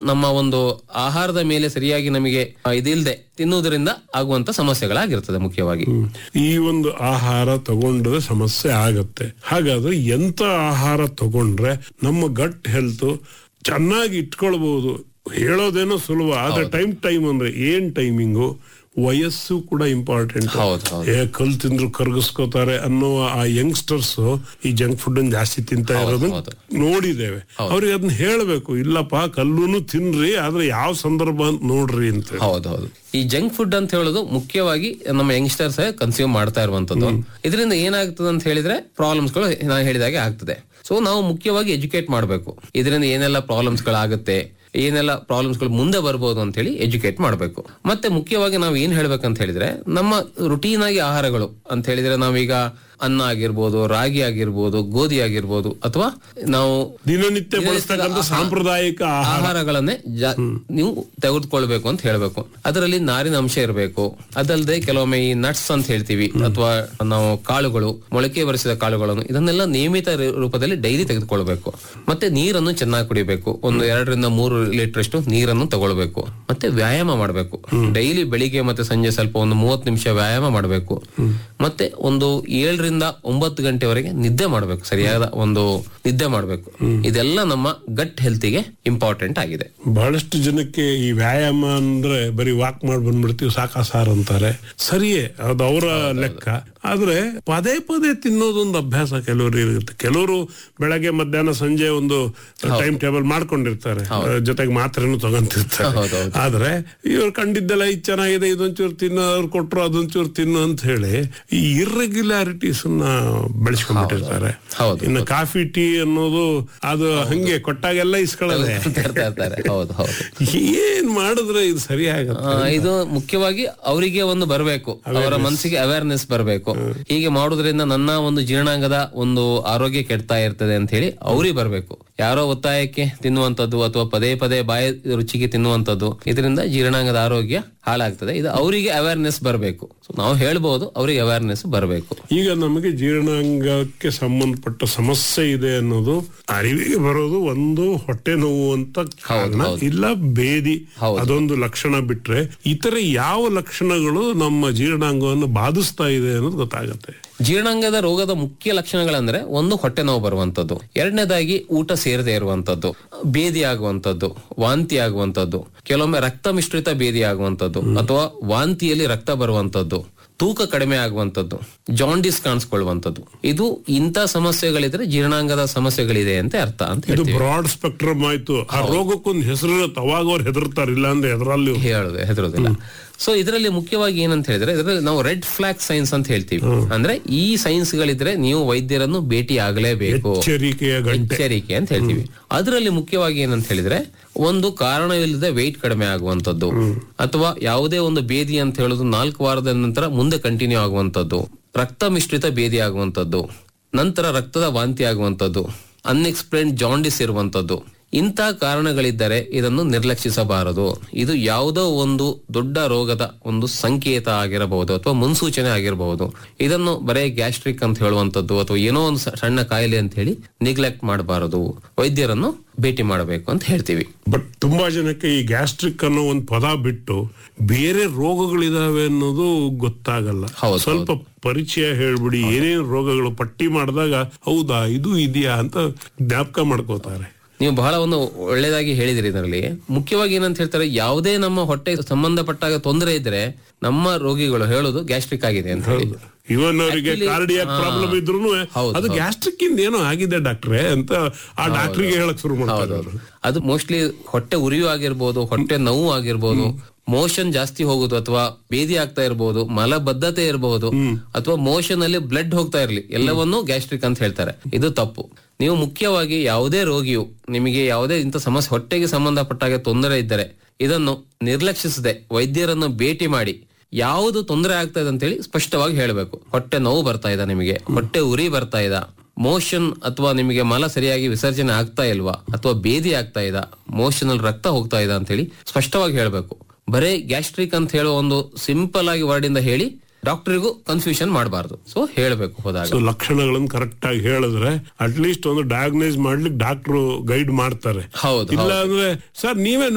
ನಮ್ಮ ಒಂದು ಆಹಾರದ ಮೇಲೆ ಸರಿಯಾಗಿ ನಮಗೆ ಆ, ಇದಿಲ್ದೆ ತಿನ್ನುವುದರಿಂದ ಆಗುವಂತ ಸಮಸ್ಯೆಗಳಾಗಿರ್ತದೆ ಮುಖ್ಯವಾಗಿ ಈ ಒಂದು ಆಹಾರ ತಗೊಂಡ್ರೆ ಸಮಸ್ಯೆ ಆಗತ್ತೆ ಹಾಗಾದ್ರೆ ಎಂತ ಆಹಾರ ತಗೊಂಡ್ರೆ ನಮ್ಮ ಗಟ್ ಹೆಲ್ತ್ ಚೆನ್ನಾಗಿ ಇಟ್ಕೊಳ್ಬಹುದು ಹೇಳೋದೇನೋ ಸುಲಭ ಆದ್ರೆ ಟೈಮ್ ಟೈಮ್ ಅಂದ್ರೆ ಏನ್ ಟೈಮಿಂಗು ವಯಸ್ಸು ಕೂಡ ಇಂಪಾರ್ಟೆಂಟ್ ಹೌದು, ಹೌದು. ಏ ಕಲ್ ತಿಂದ್ರು ಕರ್ಗಿಸ್ಕೋತಾರೆ ಅನ್ನುವ ಆ ಯಂಗ್ಸ್ಟರ್ಸ್ ಈ ಜಂಕ್ ಫುಡ್ ಜಾಸ್ತಿ ತಿಂತಾ ಇರೋದನ್ನ ಹೌದು. ನೋಡಿದ್ದೇವೆ ಅವ್ರಿಗೆ ಅದನ್ನ ಹೇಳ್ಬೇಕು ಇಲ್ಲಪ್ಪ ಕಲ್ಲುನು ತಿನ್ರಿ ಆದ್ರೆ ಯಾವ ಸಂದರ್ಭ ಅಂತ ನೋಡ್ರಿ ಅಂತ ಹೌದು ಹೌದು ಈ ಜಂಕ್ ಫುಡ್ ಅಂತ ಹೇಳೋದು ಮುಖ್ಯವಾಗಿ ನಮ್ಮ ಯಂಗ್ಸ್ಟರ್ಸ್ ಕನ್ಸ್ಯೂಮ್ ಮಾಡ್ತಾ ಇರುವಂತದ್ದು ಇದರಿಂದ ಏನಾಗ್ತದೆ ಅಂತ ಹೇಳಿದ್ರೆ ಪ್ರಾಬ್ಲಮ್ಸ್ ಗಳು ನಾನು ಹೇಳಿದಾಗೆ ಆಗ್ತದೆ ಸೊ ನಾವು ಮುಖ್ಯವಾಗಿ ಎಜುಕೇಟ್ ಮಾಡಬೇಕು ಇದರಿಂದ ಏನೆಲ್ಲ ಪ್ರಾಬ್ಲಮ್ಸ್ ಗಳಾಗುತ್ತೆ ಏನೆಲ್ಲ ಪ್ರಾಬ್ಲಮ್ಸ್ ಗಳು ಮುಂದೆ ಬರ್ಬೋದು ಅಂತ ಹೇಳಿ ಎಜುಕೇಟ್ ಮಾಡಬೇಕು ಮತ್ತೆ ಮುಖ್ಯವಾಗಿ ನಾವು ಏನ್ ಹೇಳ್ಬೇಕಂತ ಹೇಳಿದ್ರೆ ನಮ್ಮ ರುಟೀನ್ ಆಗಿ ಆಹಾರಗಳು ಅಂತ ಹೇಳಿದ್ರೆ ನಾವೀಗ ಅನ್ನ ಆಗಿರ್ಬೋದು ರಾಗಿ ಆಗಿರ್ಬೋದು ಗೋಧಿ ಆಗಿರ್ಬೋದು ಅಥವಾ ನಾವು ದಿನನಿತ್ಯ ಬಳಸ್ತಕ್ಕಂಥ ಸಾಂಪ್ರದಾಯಿಕ ಆಹಾರ ಆಹಾರಗಳನ್ನೇ ಜಾ- ನೀವು ತೆಗೆದುಕೊಳ್ಬೇಕು ಅಂತ ಹೇಳ್ಬೇಕು ಅದರಲ್ಲಿ ನಾರಿನ ಅಂಶ ಇರಬೇಕು ಅದಲ್ಲದೆ ಕೆಲವೊಮ್ಮೆ ಈ ನಟ್ಸ್ ಅಂತ ಹೇಳ್ತೀವಿ ಅಥವಾ ನಾವು ಕಾಳುಗಳು ಮೊಳಕೆ ಬರಿಸಿದ ಕಾಳುಗಳನ್ನು ಇದನ್ನೆಲ್ಲ ನಿಯಮಿತ ರೂ- ರೂಪದಲ್ಲಿ ಡೈಲಿ ತೆಗೆದುಕೊಳ್ಬೇಕು ಮತ್ತೆ ನೀರನ್ನು ಚೆನ್ನಾಗಿ ಕುಡಿಬೇಕು ಒಂದು ಎರಡರಿಂದ ಮೂರು ಲೀಟರ್ ಅಷ್ಟು ನೀರನ್ನು ತಗೊಳ್ಬೇಕು ಮತ್ತೆ ವ್ಯಾಯಾಮ ಮಾಡಬೇಕು ಡೈಲಿ ಬೆಳಿಗ್ಗೆ ಮತ್ತೆ ಸಂಜೆ ಸ್ವಲ್ಪ ಒಂದು ಮೂವತ್ತು ನಿಮಿಷ ವ್ಯಾಯಾಮ ಮಾಡಬೇಕು ಮತ್ತೆ ಒಂದು ಏಳರಿಂದ ಒಂಬತ್ತು ಗಂಟೆವರೆಗೆ ನಿದ್ದೆ ಮಾಡಬೇಕು ಸರಿಯಾದ ಒಂದು ನಿದ್ದೆ ಮಾಡಬೇಕು ಇದೆಲ್ಲ ನಮ್ಮ ಗಟ್ ಹೆಲ್ತಿಗೆ ಇಂಪಾರ್ಟೆಂಟ್ ಆಗಿದೆ ಬಹಳಷ್ಟು ಜನಕ್ಕೆ ಈ ವ್ಯಾಯಾಮ ಅಂದ್ರೆ ಬರೀ ವಾಕ್ ಮಾಡಿ ಬಂದ್ಬಿಡ್ತೀವಿ ಸಾಕಾ ಸಾರ್ ಅಂತಾರೆ ಸರಿಯೇ ಅದು ಅವರ ಲೆಕ್ಕ ಆದ್ರೆ ಪದೇ ಪದೇ ತಿನ್ನೋದೊಂದು ಅಭ್ಯಾಸ ಕೆಲವರು ಇರುತ್ತೆ ಕೆಲವರು ಬೆಳಗ್ಗೆ ಮಧ್ಯಾಹ್ನ ಸಂಜೆ ಒಂದು ಟೈಮ್ ಟೇಬಲ್ ಮಾಡ್ಕೊಂಡಿರ್ತಾರೆ ಜೊತೆಗೆ ಮಾತ್ರೆನೂ ತಗೊಂತಿರ್ತಾರೆ ಹೌದೌದು. ಆದ್ರೆ ಇವ್ರು ಕಂಡಿದ್ದೆಲ್ಲ ಇದು ಚೆನ್ನಾಗಿದೆ ಇದೊಂಚೂರು ತಿನ್ನು ಅವ್ರು ಕೊಟ್ರು ಅದೊಂಚೂರು ತಿನ್ನು ಅಂತ ಹೇಳಿ ಈ ಇರ್ರೆಗ್ಯುಲಾರಿಟೀಸ್ ಬೆಳೆಸ್ಕೊಂಡ್ಬಿಟ್ಟಿರ್ತಾರೆ ಹೌದು. ಇನ್ನು ಕಾಫಿ ಟೀ ಅನ್ನೋದು ಅದು ಹಂಗೆ ಕೊಟ್ಟಾಗೆಲ್ಲ ಇಸ್ಕೊಳ್ಳೋದೆ ತರ್ತಾ ಇರ್ತಾರೆ ಹೌದು ಹೌದು ಏನ್ ಮಾಡಿದ್ರೆ ಇದು ಸರಿ ಆಗತ್ತೆ ಆ, ಇದು ಮುಖ್ಯವಾಗಿ ಅವರಿಗೆ ಒಂದು ಬರಬೇಕು ಅವರ ಮನಸ್ಸಿಗೆ ಅವೇರ್ನೆಸ್ ಬರಬೇಕು ಹೀಗೆ ಮಾಡುವುದರಿಂದ ನನ್ನ ಒಂದು ಜೀರ್ಣಾಂಗದ ಒಂದು ಆರೋಗ್ಯ ಕೆಡ್ತಾ ಇರ್ತದೆ ಅಂತ ಹೇಳಿ ಅವ್ರಿಗೆ ಬರಬೇಕು ಯಾರೋ ಒತ್ತಾಯಕ್ಕೆ ತಿನ್ನುವಂತದ್ದು ಅಥವಾ ಪದೇ ಪದೇ ಬಾಯಿ ರುಚಿಗೆ ತಿನ್ನುವಂತದ್ದು ಇದರಿಂದ ಜೀರ್ಣಾಂಗದ ಆರೋಗ್ಯ ಹಾಳಾಗ್ತದೆ ಇದು ಅವರಿಗೆ ಅವೇರ್ನೆಸ್ ಬರಬೇಕು ನಾವು ಹೇಳ್ಬಹುದು ಅವರಿಗೆ ಅವೇರ್ನೆಸ್ ಬರಬೇಕು ಈಗ ನಮಗೆ ಜೀರ್ಣಾಂಗಕ್ಕೆ ಸಂಬಂಧಪಟ್ಟ ಸಮಸ್ಯೆ ಇದೆ ಅನ್ನೋದು ಅರಿವಿಗೆ ಬರೋದು ಒಂದು ಹೊಟ್ಟೆ ನೋವು ಅಂತ ಕಾರಣ ಇಲ್ಲ ಬೇದಿ ಅದೊಂದು ಲಕ್ಷಣ ಬಿಟ್ರೆ ಇತರೆ ಯಾವ ಲಕ್ಷಣಗಳು ನಮ್ಮ ಜೀರ್ಣಾಂಗವನ್ನು ಬಾಧಿಸ್ತಾ ಇದೆ ಅನ್ನೋದು ಗೊತ್ತಾಗತ್ತೆ ಜೀರ್ಣಾಂಗದ ರೋಗದ ಮುಖ್ಯ ಲಕ್ಷಣಗಳಂದ್ರೆ ಒಂದು ಹೊಟ್ಟೆ ನೋವು ಬರುವಂತದ್ದು ಎರಡನೇದಾಗಿ ಊಟ ಸೇರದೆ ಇರುವಂತದ್ದು ಬೇದಿ ಆಗುವಂತದ್ದು ವಾಂತಿ ಆಗುವಂತದ್ದು ಕೆಲವೊಮ್ಮೆ ರಕ್ತ ಮಿಶ್ರಿತ ಬೇದಿ ಆಗುವಂತದ್ದು ಅಥವಾ ವಾಂತಿಯಲ್ಲಿ ರಕ್ತ ಬರುವಂತದ್ದು ತೂಕ ಕಡಿಮೆ ಆಗುವಂತದ್ದು ಜಾಂಡಿಸ್ ಕಾಣಿಸ್ಕೊಳ್ಳುವಂತದ್ದು ಇದು ಇಂಥ ಸಮಸ್ಯೆಗಳಿದ್ರೆ ಜೀರ್ಣಾಂಗದ ಸಮಸ್ಯೆಗಳಿದೆ ಅಂತ ಅರ್ಥ ಅಂತ ಇದು ಹೇಳ್ತೀವಿ ಬ್ರಾಡ್ ಸ್ಪೆಕ್ಟ್ರಮ್ ಆಯ್ತು ಆ ರೋಗಕ್ಕೊಂದು ಹೆಸರು ಇರುತ್ತೆ ಅವಾಗ ಅವ್ರು ಹೆದರ್ತಾರೆ ಇಲ್ಲ ಅಂದ್ರೆ ಎದರಲ್ಲಿ ಹೇಳುದು ಹೆದರೋದಿಲ್ಲ ಸೊ ಇದರಲ್ಲಿ ಮುಖ್ಯವಾಗಿ ಏನಂತ ಹೇಳಿದ್ರೆ ಇದರಲ್ಲಿ ನಾವು ರೆಡ್ ಫ್ಲಾಗ್ ಸೈನ್ಸ್ ಅಂತ ಹೇಳ್ತೀವಿ ಅಂದ್ರೆ ಈ ಸೈನ್ಸ್ ಗಳಿದ್ರೆ ನೀವು ವೈದ್ಯರನ್ನು ಭೇಟಿ ಆಗಲೇಬೇಕು ಎಚ್ಚರಿಕೆಯ ಗಂಟೆ ಎಚ್ಚರಿಕೆ ಅಂತ ಹೇಳ್ತೀವಿ ಅದರಲ್ಲಿ ಮುಖ್ಯವಾಗಿ ಏನಂತ ಹೇಳಿದ್ರೆ ಒಂದು ಕಾರಣವಿಲ್ಲದೆ ವೆಯ್ಟ್ ಕಡಿಮೆ ಆಗುವಂತದ್ದು ಅಥವಾ ಯಾವುದೇ ಒಂದು ಬೇದಿ ಅಂತ ಹೇಳೋದು ನಾಲ್ಕು ವಾರದ ನಂತರ ಮುಂದೆ ಕಂಟಿನ್ಯೂ ಆಗುವಂತದ್ದು ರಕ್ತ ಮಿಶ್ರಿತ ಬೇದಿ ಆಗುವಂತದ್ದು ನಂತರ ರಕ್ತದ ವಾಂತಿ ಆಗುವಂತದ್ದು ಅನ್ಎಕ್ಸ್ಪ್ಲೇನ್ ಜಾಂಡಿಸ್ ಇರುವಂತದ್ದು ಇಂಥ ಕಾರಣಗಳಿದ್ದರೆ ಇದನ್ನು ನಿರ್ಲಕ್ಷಿಸಬಾರದು ಇದು ಯಾವುದೋ ಒಂದು ದೊಡ್ಡ ರೋಗದ ಒಂದು ಸಂಕೇತ ಆಗಿರಬಹುದು ಅಥವಾ ಮುನ್ಸೂಚನೆ ಆಗಿರಬಹುದು ಇದನ್ನು ಬರೇ ಗ್ಯಾಸ್ಟ್ರಿಕ್ ಅಂತ ಹೇಳುವಂತದ್ದು ಅಥವಾ ಏನೋ ಒಂದು ಸ- ಸಣ್ಣ ಕಾಯಿಲೆ ಅಂತ ಹೇಳಿ ನಿಗ್ಲೆಕ್ಟ್ ಮಾಡಬಾರದು ವೈದ್ಯರನ್ನು ಭೇಟಿ ಮಾಡಬೇಕು ಅಂತ ಹೇಳ್ತೀವಿ ಬಟ್ ತುಂಬಾ ಜನಕ್ಕೆ ಈ ಗ್ಯಾಸ್ಟ್ರಿಕ್ ಅನ್ನೋ ಒಂದು ಪದ ಬಿಟ್ಟು ಬೇರೆ ರೋಗಗಳಿದಾವೆ ಅನ್ನೋದು ಗೊತ್ತಾಗಲ್ಲ ಹೌದು, ಸ್ವಲ್ಪ ಪರಿಚಯ ಹೇಳ್ಬಿಡಿ ಏನೇನು ರೋಗಗಳು ಪಟ್ಟಿ ಮಾಡಿದಾಗ ಹೌದಾ ಇದು ಇದೆಯಾ ಅಂತ ಜ್ಞಾಪಕ ಮಾಡ್ಕೋತಾರೆ ನೀವು ಬಹಳ ಒಂದು ಒಳ್ಳೇದಾಗಿ ಹೇಳಿದಿರಿ ಇದರಲ್ಲಿ ಮುಖ್ಯವಾಗಿ ಏನಂತ ಹೇಳ್ತಾರೆ ಯಾವುದೇ ನಮ್ಮ ಹೊಟ್ಟೆ ಸಂಬಂಧಪಟ್ಟಾಗ ತೊಂದರೆ ಇದ್ರೆ ನಮ್ಮ ರೋಗಿಗಳು ಹೇಳೋದು ಗ್ಯಾಸ್ಟ್ರಿಕ್ ಆಗಿದೆ ಅಂತ ಹೇಳಿ ಇವನ್ ಅವರಿಗೆ Actually, ಕಾರ್ಡಿಯಾಕ್ ಹಾ. ಪ್ರಾಬ್ಲಮ್ ಇದ್ರು ಹೌದು, ಅದು ಗ್ಯಾಸ್ಟ್ರಿಕ್ ಇಂದ ಏನೋ ಆಗಿದೆ ಡಾಕ್ಟ್ರೆ ಅಂತ ಆ ಡಾಕ್ಟ್ರಿಗೆ ಹೇಳಕ್ ಶುರು ಮಾಡ್ತಾರೆ ಅವ್ರು. ಅದು ಮೋಸ್ಟ್ಲಿ ಹೊಟ್ಟೆ ಉರಿಯು ಆಗಿರ್ಬೋದು ಹೊಟ್ಟೆ ನೋವು ಆಗಿರ್ಬೋದು ಮೋಷನ್ ಜಾಸ್ತಿ ಹೋಗುದು ಅಥವಾ ಬೇದಿ ಆಗ್ತಾ ಇರಬಹುದು ಮಲಬದ್ಧತೆ ಇರಬಹುದು ಅಥವಾ ಮೋಷನ್ ಅಲ್ಲಿ ಬ್ಲಡ್ ಹೋಗ್ತಾ ಇರ್ಲಿ ಎಲ್ಲವನ್ನೂ ಗ್ಯಾಸ್ಟ್ರಿಕ್ ಅಂತ ಹೇಳ್ತಾರೆ ಇದು ತಪ್ಪು ನೀವು ಮುಖ್ಯವಾಗಿ ಯಾವುದೇ ರೋಗಿಯು ನಿಮಗೆ ಯಾವುದೇ ಇಂಥ ಸಮಸ್ಯೆ ಹೊಟ್ಟೆಗೆ ಸಂಬಂಧಪಟ್ಟಾಗ ತೊಂದರೆ ಇದ್ದರೆ ಇದನ್ನು ನಿರ್ಲಕ್ಷಿಸದೆ ವೈದ್ಯರನ್ನು ಭೇಟಿ ಮಾಡಿ ಯಾವುದು ತೊಂದರೆ ಆಗ್ತಾ ಇದೆ ಅಂತೇಳಿ ಸ್ಪಷ್ಟವಾಗಿ ಹೇಳಬೇಕು ಹೊಟ್ಟೆ ನೋವು ಬರ್ತಾ ಇದೆ ನಿಮಗೆ ಹೊಟ್ಟೆ ಉರಿ ಬರ್ತಾ ಇದೆ ಮೋಷನ್ ಅಥವಾ ನಿಮಗೆ ಮಲ ಸರಿಯಾಗಿ ವಿಸರ್ಜನೆ ಆಗ್ತಾ ಇಲ್ವಾ ಅಥವಾ ಬೇದಿ ಆಗ್ತಾ ಇದ ಮೋಷನ್ ಅಲ್ಲಿ ರಕ್ತ ಹೋಗ್ತಾ ಇದೆ ಅಂತ ಹೇಳಿ ಸ್ಪಷ್ಟವಾಗಿ ಹೇಳಬೇಕು ಬರೇ ಗ್ಯಾಸ್ಟ್ರಿಕ್ ಅಂತ ಹೇಳೋ ಒಂದು ಸಿಂಪಲ್ ಆಗಿ ವರ್ಡ್ ಇಂದ ಹೇಳಿ ಡಾಕ್ಟರಿಗೂ ಕನ್ಫ್ಯೂಷನ್ ಮಾಡಬಾರ್ದು ಸೊ ಹೇಳಬೇಕು ಹೋದಾಗ ಸೊ ಲಕ್ಷಣಗಳನ್ನು ಕರೆಕ್ಟ್ ಆಗಿ ಹೇಳಿದ್ರೆ ಅಟ್ ಲೀಸ್ಟ್ ಒಂದು ಡಯಾಗ್ನೈಸ್ ಮಾಡ್ಲಿಕ್ಕೆ ಡಾಕ್ಟ್ರು ಗೈಡ್ ಮಾಡ್ತಾರೆ ಹೌದು ಇಲ್ಲ ಅಂದ್ರೆ ಸರ್ ನೀವೇ